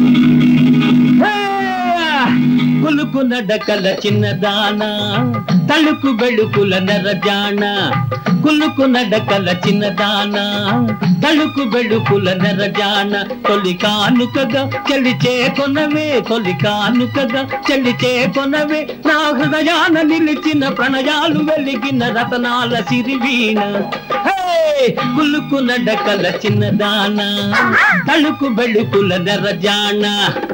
కులుకు నడకల చిన్నదాన తలుకు బెళుకుల నెరజాణ కులుకు నడకల చిన్నదాన తలుకు బెళుకుల నెరజాణ తొలి కానుకగా చెలిచే కొనవే తొలి కానుకగా చెలిచే కొనవే నా హృదయాన నిలిచిన ప్రణయాలు వెలిగిన రతనాల సిరివీణ హే! కులుకు నడకల చిన్నదాన తలుకు బెళుకుల నెరజాణ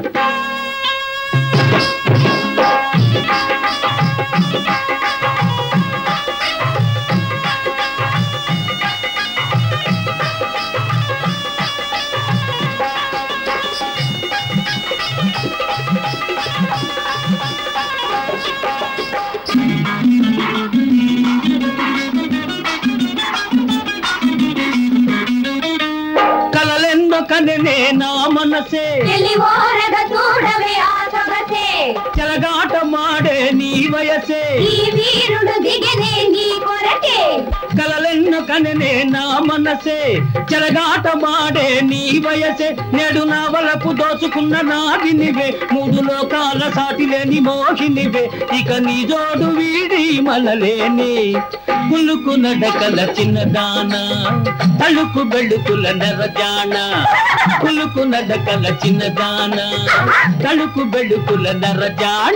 కలలెన్నో కననే నా మనసే తెలివోరగ చూడవే ఆ సొగసే చెలగాట మాడే నీ వయసే ఈ వీరుడు దిగనే నీ కొరకే కలలెన్నో కననే నా మనసే చెలగాట మాడే నీ వయసే నేడు నా వలపు దోచుకున్న నాదినివే మూడు లోకాల సాటి లేని మోహినివే ఇక నీ జోడు వీడి మలలేని కులుకు నడకల చిన్నదాన తలుకు బెళుకుల నెరజాణ కులుకు నడకల చిన్నదాన తలుకు బెళుకుల నెరజాణ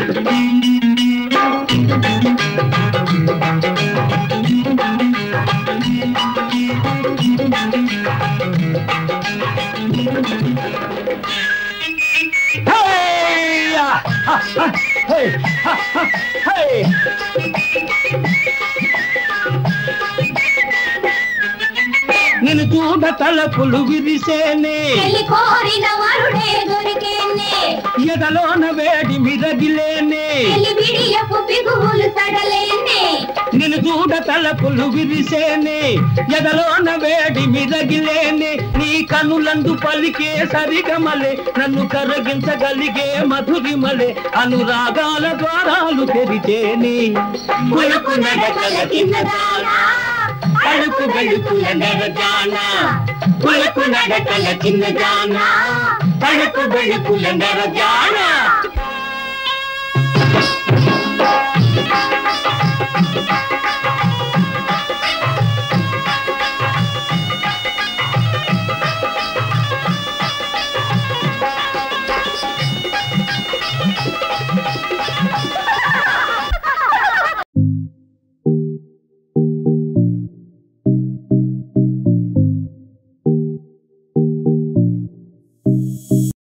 Hey! Ah, ah, ah, Hey! Ah, ah, Hey! నేను చూడ తలపులు విరిసేనే చెలి కోరిన వరుడే దొరికేనే ఎదలోన వేడి మిరగిలేనే చెలి బిడియపు పిగువులు సడలేనే నేను చూడ తలపులు విరిసేనే ఎదలోన వేడి మిరగిలేనే నీ కనులందు పలికే సరిగమలే నన్ను కరగించగలిగే మధురిమలే అనురాగాల ద్వారాలు తెరిచేనే కులుకు నడకల చిన్నదానా అడుకు బెడుకుల నెరజానా కులుకు నడకల చిన్నదానా అడుకు బెడుకుల నెరజానా ఆ